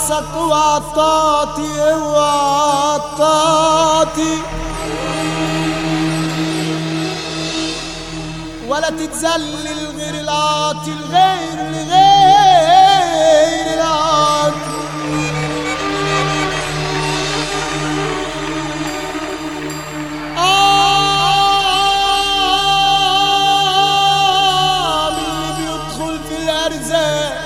راسك وعطاتي وعطاتي ولا تتذلل غير العاطي الغير لغير العاطي آه من اللي بيدخل في الأرزاق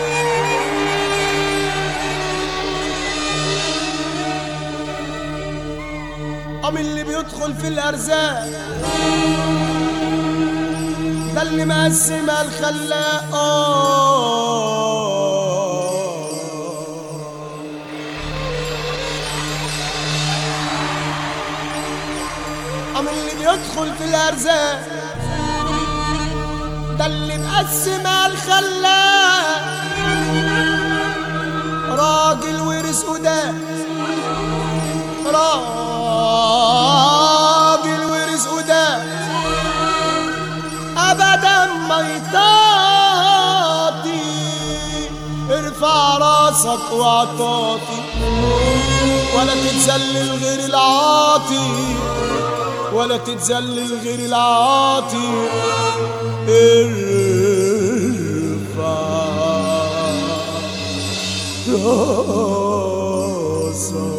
آه من اللي بيدخل في الأرزاق ده اللي مقسم الخلاق آه أم اللي بيدخل في الأرزاق ده اللي مقسم الخلاق راجل ورث قدام راجل ورث قدام أبدا ما يطاطي ارفع راسك واعطاتي ولا تتذلل غير العاطي ولا تتذلل غير العاطي ارفع راسك